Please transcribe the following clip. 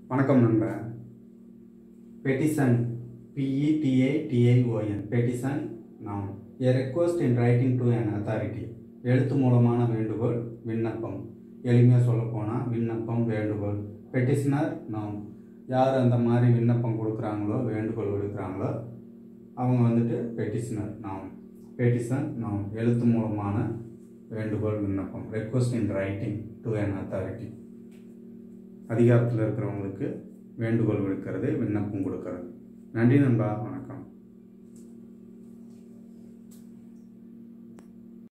வணக்கம் நண்பா petition பிஇடிஐடிஐஓஎன் petition நாம் a request in writing to an authority எழுத்து மூலமான வேண்டுகோள் விண்ணப்பம் எளிமையாக சொல்லப்போனால் விண்ணப்பம் வேண்டுகோள் பெட்டிஷனர் நாம் யார் அந்த மாதிரி விண்ணப்பம் கொடுக்குறாங்களோ வேண்டுகோள் விடுக்கிறாங்களோ அவங்க வந்துட்டு பெட்டிஷனர் நாம் பெட்டிஷன் நாம் எழுத்து மூலமான வேண்டுகோள் விண்ணப்பம் request in writing to an authority அதிகாரத்தில் இருக்கிறவங்களுக்கு வேண்டுகோள் விடுக்கிறது விண்ணப்பம் கொடுக்கறது நன்றி நண்பா